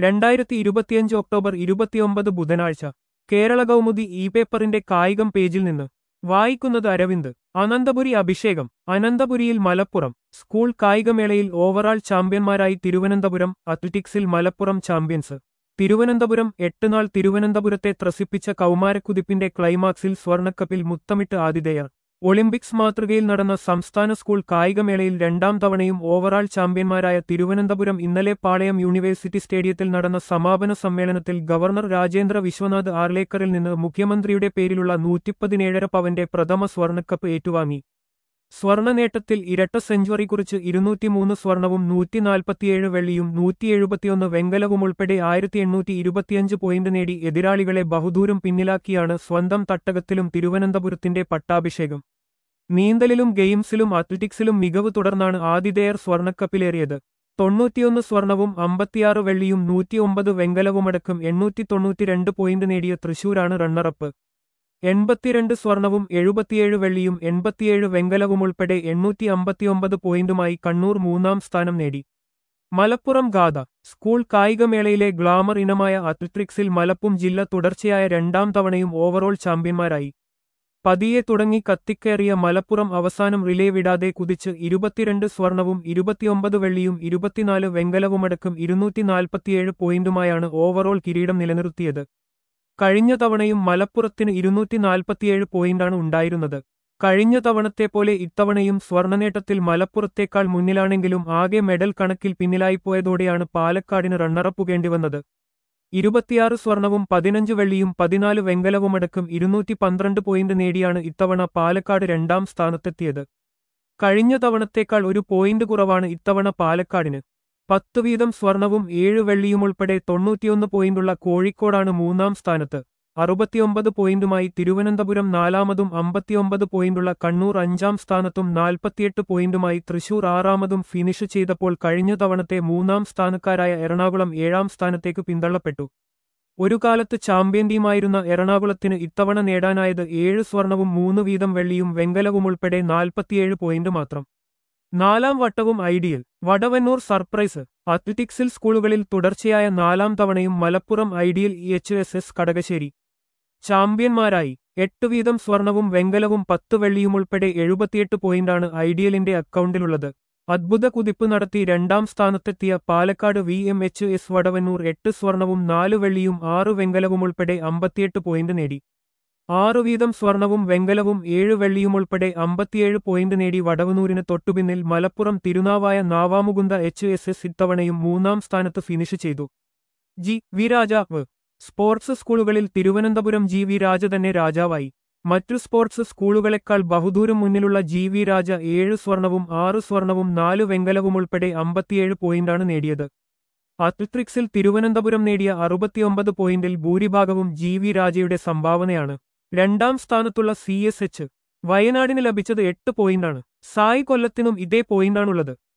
രണ്ടായിരത്തി ഇരുപത്തിയഞ്ച് ഒക്ടോബർ ഇരുപത്തിയൊമ്പത് ബുധനാഴ്ച കേരള കൗമുദി ഇ പേപ്പറിന്റെ കായികം പേജിൽ നിന്ന് വായിക്കുന്നത് അരവിന്ദ് അനന്തപുരി അഭിഷേകം അനന്തപുരിയിൽ മലപ്പുറം സ്കൂൾ കായികമേളയിൽ ഓവറാൾ ചാമ്പ്യന്മാരായി തിരുവനന്തപുരം അത്ലറ്റിക്സിൽ മലപ്പുറം ചാമ്പ്യൻസ് തിരുവനന്തപുരം എട്ടുനാൾ തിരുവനന്തപുരത്തെ ത്രസിപ്പിച്ച കൗമാരക്കുതിപ്പിന്റെ ക്ലൈമാക്സിൽ സ്വർണക്കപ്പിൽ മുത്തമിട്ട് ആതിഥേയർ ഒളിമ്പിക്സ് മാതൃകയിൽ നടന്ന സംസ്ഥാന സ്കൂൾ കായികമേളയിൽ രണ്ടാം തവണയും ഓവറാൾ ചാമ്പ്യന്മാരായ തിരുവനന്തപുരം ഇന്നലെ പാളയം യൂണിവേഴ്സിറ്റി സ്റ്റേഡിയത്തിൽ നടന്ന സമാപന സമ്മേളനത്തിൽ ഗവർണർ രാജേന്ദ്ര വിശ്വനാഥ് ആർലേക്കറിൽ നിന്ന് മുഖ്യമന്ത്രിയുടെ പേരിലുള്ള നൂറ്റിപ്പതിനേഴര പവന്റെ പ്രഥമ സ്വർണക്കപ്പ് ഏറ്റുവാങ്ങി സ്വർണ നേട്ടത്തിൽ ഇരട്ട സെഞ്ചുറി കുറിച്ച് ഇരുന്നൂറ്റിമൂന്ന് സ്വർണവും നൂറ്റിനാൽപ്പത്തിയേഴ് വെള്ളിയും നൂറ്റിയെഴുപത്തിയൊന്ന് വെങ്കലവും ഉൾപ്പെടെ ആയിരത്തി എണ്ണൂറ്റി ഇരുപത്തിയഞ്ച് പോയിന്റ് നേടി എതിരാളികളെ ബഹുദൂരം പിന്നിലാക്കിയാണ് സ്വന്തം തട്ടകത്തിലും തിരുവനന്തപുരത്തിന്റെ പട്ടാഭിഷേകം നീന്തലിലും ഗെയിംസിലും അത്ലറ്റിക്സിലും മികവ് തുടർന്നാണ് ആതിഥേയർ സ്വർണക്കപ്പിലേറിയത് തൊണ്ണൂറ്റിയൊന്ന് സ്വർണവും അമ്പത്തിയാറ് വെള്ളിയും നൂറ്റിയൊമ്പത് വെങ്കലവുമടക്കം എണ്ണൂറ്റി തൊണ്ണൂറ്റിരണ്ട് പോയിന്റ് നേടിയ തൃശൂരാണ് റണ്ണറപ്പ് എൺപത്തിരണ്ട് സ്വർണവും എഴുപത്തിയേഴ് വെള്ളിയും എൺപത്തിയേഴ് വെങ്കലവും ഉൾപ്പെടെ എണ്ണൂറ്റി അമ്പത്തിയൊമ്പത് പോയിന്റുമായി കണ്ണൂർ മൂന്നാം സ്ഥാനം നേടി മലപ്പുറം ഗാഥ സ്കൂൾ കായികമേളയിലെ ഗ്ലാമർ ഇനമായ അത്ലറ്റിക്സിൽ മലപ്പും ജില്ല തുടർച്ചയായ രണ്ടാം തവണയും ഓവറോൾ ചാമ്പ്യന്മാരായി പതിയെ തുടങ്ങി കത്തിക്കേറിയ മലപ്പുറം അവസാനം റിലേ വിടാതെ കുതിച്ച് ഇരുപത്തിരണ്ട് സ്വർണവും ഇരുപത്തിയൊമ്പത് വെള്ളിയും ഇരുപത്തിനാല് വെങ്കലവുമടക്കം ഇരുന്നൂറ്റി നാൽപ്പത്തിയേഴ് പോയിന്റുമായാണ് ഓവറോൾ കിരീടം നിലനിർത്തിയത് കഴിഞ്ഞ തവണയും മലപ്പുറത്തിന് ഇരുന്നൂറ്റി നാൽപ്പത്തിയേഴ് പോയിന്റാണ് ഉണ്ടായിരുന്നത് കഴിഞ്ഞ തവണത്തെപ്പോലെ ഇത്തവണയും സ്വർണ്ണനേട്ടത്തിൽ മലപ്പുറത്തേക്കാൾ മുന്നിലാണെങ്കിലും ആകെ മെഡൽ കണക്കിൽ പിന്നിലായിപ്പോയതോടെയാണ് പാലക്കാടിന് റണ്ണറപ്പുകേണ്ടിവന്നത് ഇരുപത്തിയാറ് സ്വർണവും പതിനഞ്ച് വെള്ളിയും പതിനാല് വെങ്കലവുമടക്കം ഇരുന്നൂറ്റി പന്ത്രണ്ട് പോയിന്റ് നേടിയാണ് ഇത്തവണ പാലക്കാട് രണ്ടാം സ്ഥാനത്തെത്തിയത് കഴിഞ്ഞ തവണത്തേക്കാൾ ഒരു പോയിന്റ് കുറവാണ് ഇത്തവണ പാലക്കാടിന് പത്ത് വീതം സ്വർണവും ഏഴ് വെള്ളിയുമുൾപ്പെടെ തൊണ്ണൂറ്റിയൊന്ന് പോയിന്റുള്ള കോഴിക്കോടാണ് മൂന്നാം സ്ഥാനത്ത് അറുപത്തിയൊമ്പത് പോയിന്റുമായി തിരുവനന്തപുരം നാലാമതും അമ്പത്തിയൊമ്പത് പോയിന്റുള്ള കണ്ണൂർ അഞ്ചാം സ്ഥാനത്തും നാൽപ്പത്തിയെട്ട് പോയിന്റുമായി തൃശൂർ ആറാമതും ഫിനിഷ് ചെയ്തപ്പോൾ കഴിഞ്ഞ തവണത്തെ മൂന്നാം സ്ഥാനക്കാരായ എറണാകുളം ഏഴാം സ്ഥാനത്തേക്ക് പിന്തള്ളപ്പെട്ടു ഒരു കാലത്ത് ചാമ്പ്യൻ ടീമായിരുന്ന എറണാകുളത്തിന് ഇത്തവണ നേടാനായത് ഏഴ് സ്വർണവും മൂന്ന് വീതം വെള്ളിയും വെങ്കലവുമുൾപ്പെടെ നാൽപ്പത്തിയേഴ് പോയിന്റ് മാത്രം നാലാം വട്ടവും ഐഡിയൽ വടവന്നൂർ സർപ്രൈസ് അത്ലറ്റിക്സിൽ സ്കൂളുകളിൽ തുടർച്ചയായ നാലാം തവണയും Malappuram ideal E H S S Kadakassery ചാമ്പ്യന്മാരായി എട്ട് വീതം സ്വർണവും വെങ്കലവും പത്ത് വെള്ളിയുമുൾപ്പെടെ എഴുപത്തിയെട്ട് പോയിന്റാണ് ഐഡിയലിന്റെ അക്കൗണ്ടിലുള്ളത് അദ്ഭുത കുതിപ്പ് നടത്തി രണ്ടാം സ്ഥാനത്തെത്തിയ Palakkad V M H S Vadavannur എട്ട് സ്വർണവും നാല് വെള്ളിയും ആറ് വെങ്കലവുമുൾപ്പെടെ അമ്പത്തിയെട്ട് പോയിന്റ് നേടി ആറു വീതം സ്വർണവും വെങ്കലവും ഏഴ് വെള്ളിയുമുൾപ്പെടെ അമ്പത്തിയേഴ് പോയിന്റ് നേടി വടവനൂരിന് തൊട്ടുപിന്നിൽ Malappuram Tirunavaya Navamukunda H S S ഇത്തവണയും മൂന്നാം സ്ഥാനത്ത് ഫിനിഷ് ചെയ്തു ജി വി രാജാവ് സ്പോർട്സ് സ്കൂളുകളിൽ തിരുവനന്തപുരം ജി വി രാജ തന്നെ രാജാവായി മറ്റു സ്പോർട്സ് സ്കൂളുകളെക്കാൾ ബഹുദൂരം മുന്നിലുള്ള ജി വി രാജ ഏഴ് സ്വർണവും ആറ് സ്വർണവും നാല് വെങ്കലവുമുൾപ്പെടെ അമ്പത്തിയേഴ് പോയിന്റാണ് നേടിയത് അത്ലറ്റിക്സിൽ തിരുവനന്തപുരം നേടിയ അറുപത്തിയൊമ്പത് പോയിന്റിൽ ഭൂരിഭാഗവും ജി വി രാജയുടെ സംഭാവനയാണ് രണ്ടാം സ്ഥാനത്തുള്ള സി എസ് എച്ച് വയനാടിന് ലഭിച്ചത് എട്ട് പോയിന്റാണ് സായി കൊല്ലത്തിനും ഇതേ പോയിന്റാണുള്ളത്